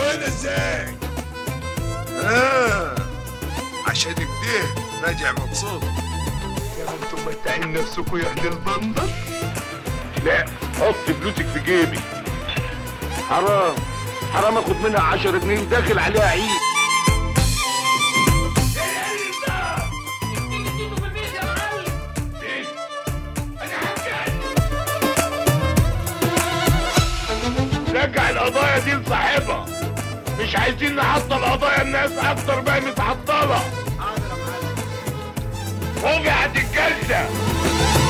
هنا ازاي اه عشان كده راجع مبسوط يا ما انتم متعين نفسكم يا اهل البندر لا حط فلوسك في جيبي حرام حرام اخد منها 10 جنيه داخل عليها عيد رجع القضايا دي لصاحبها مش عايزين نعطل قضايا الناس اكتر ما هي متعطله وجعت الجلده